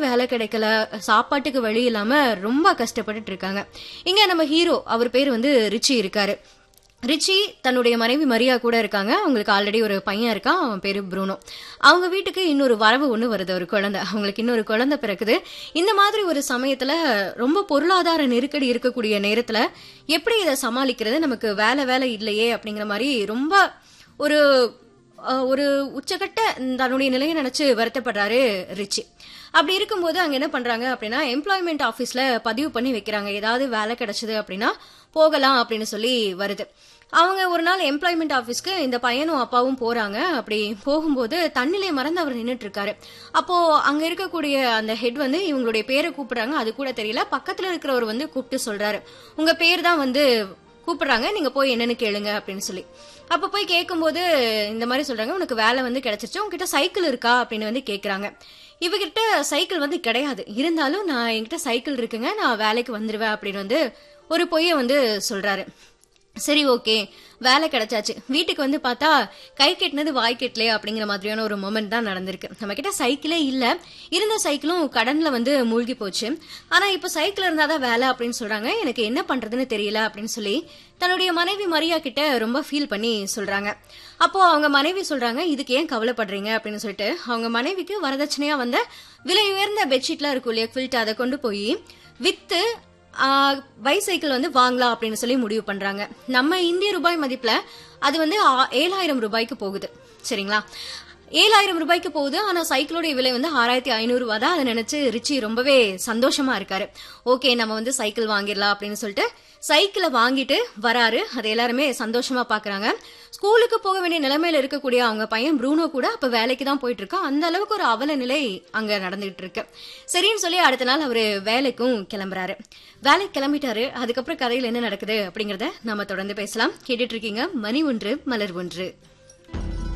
வேலை கிடைக்கல சாப்பாட்டுக்கு வழி இல்லாம ரொம்ப கஷ்டப்பட்டுட்டு இருக்காங்க இங்க நம்ம ஹீரோ அவர் பேர் வந்து ரிச்சி இருக்காரு ரிச்சி தன்னுடைய மனைவி மரியா கூட இருக்காங்க அவங்களுக்கு ஆல்ரெடி ஒரு பையன் இருக்கான் அவன் பேரு ப்ரூனோ அவங்க வீட்டுக்கு இன்னொரு வரவு ஒன்று வருது ஒரு குழந்தை அவங்களுக்கு இன்னொரு குழந்தை பிறக்குது இந்த மாதிரி ஒரு சமயத்துல ரொம்ப பொருளாதார நெருக்கடி இருக்கக்கூடிய நேரத்துல எப்படி இதை சமாளிக்கிறது நமக்கு வேலை வேலை இல்லையே அப்படிங்கிற மாதிரி ரொம்ப ஒரு அஹ், ஒரு உச்சகட்ட தன்னுடைய நிலையை நினைச்சு வருத்தப்படுறாரு ரிச்சி அப்படி இருக்கும்போது அங்க என்ன பண்றாங்க அப்படின்னா எம்ப்ளாய்மெண்ட் ஆபீஸ்ல பதிவு பண்ணி வைக்கிறாங்க ஏதாவது வேலை கிடைச்சது அப்படின்னா போகலாம் அப்படின்னு சொல்லி வருது அவங்க ஒரு நாள் எம்ப்ளாய்மெண்ட் ஆபீஸ்க்கு இந்த பையனும் அப்பாவும் போறாங்க அப்படி போகும்போது தண்ணிலே மறந்து அவர் நின்னுட்டு இருக்காரு அப்போ அங்க இருக்கக்கூடிய அந்த ஹெட் வந்து இவங்களுடைய பேரை கூப்பிடுறாங்க அது கூட தெரியல பக்கத்துல இருக்கிறவர் வந்து கூப்பிட்டு சொல்றாரு உங்க பேர் தான் வந்து கூப்பிடுறாங்க நீங்க போய் என்னன்னு கேளுங்க அப்படின்னு சொல்லி அப்ப போய் கேட்கும்போது இந்த மாதிரி சொல்றாங்க உனக்கு வேலை வந்து கிடைச்சிருச்சு உங்ககிட்ட சைக்கிள் இருக்கா அப்படின்னு வந்து கேக்குறாங்க இவகிட்ட சைக்கிள் வந்து கிடையாது இருந்தாலும் நான் என்கிட்ட சைக்கிள் இருக்குங்க நான் வேலைக்கு வந்துருவேன் அப்படின்னு வந்து ஒரு பொய்ய வந்து சொல்றாரு சரி ஓகே வேலை கிடைச்சாச்சு வீட்டுக்கு வந்து பார்த்தா கை கெட்டினது வாய் கெட்டலையே அப்படிங்கிற மாதிரியான ஒரு மொமெண்ட் தான் நடந்திருக்கு நம்ம கிட்ட சைக்கிளே இல்ல இருந்த சைக்கிளும் கடன்ல வந்து மூழ்கி போச்சு ஆனா இப்ப சைக்கிள் இருந்தாதான் வேலை அப்படின்னு சொல்றாங்க எனக்கு என்ன பண்றதுன்னு தெரியல அப்படின்னு சொல்லி தன்னுடைய மனைவி மரியா கிட்ட ரொம்ப ஃபீல் பண்ணி சொல்றாங்க அப்போ அவங்க மனைவி சொல்றாங்க இதுக்கு ஏன் கவலைப்படுறீங்க அப்படின்னு சொல்லிட்டு அவங்க மனைவிக்கு வரதட்சணையா வந்த விலை உயர்ந்த பெட்ஷீட்லாம் இருக்கும் இல்லையா குவில்ட் அதை கொண்டு போய் வித்து பைசைக்கிள் வந்து வாங்கலாம் அப்படின்னு சொல்லி முடிவு பண்றாங்க நம்ம இந்திய ரூபாய் மதிப்புல அது வந்து ஆ- ஏழாயிரம் ரூபாய்க்கு போகுது சரிங்களா ஏழாயிரம் ரூபாய்க்கு போகுது ஆனா சைக்கிளோட விலை வந்து ஆறாயிரத்தி ஐநூறு ரூபா தான் அதை நினைச்சு ரிச்சி ரொம்பவே சந்தோஷமா இருக்காரு ஓகே நம்ம வந்து சைக்கிள் வாங்கிடலாம் அப்படின்னு சொல்லிட்டு சைக்கிளை வாங்கிட்டு வராரு அதை எல்லாருமே சந்தோஷமா பாக்குறாங்க ஸ்கூலுக்கு போக வேண்டிய நிலைமையில இருக்கக்கூடிய அவங்க பையன் ப்ரூனோ கூட அப்ப வேலைக்கு தான் போயிட்டு இருக்கான் அந்த அளவுக்கு ஒரு அவல நிலை அங்க நடந்துகிட்டு இருக்கு சரின்னு சொல்லி அடுத்த நாள் அவரு வேலைக்கும் கிளம்புறாரு வேலைக்கு கிளம்பிட்டாரு அதுக்கப்புறம் கதையில் என்ன நடக்குது அப்படிங்கறத நாம தொடர்ந்து பேசலாம் கேட்டுட்டு இருக்கீங்க மணி ஒன்று மலர் ஒன்று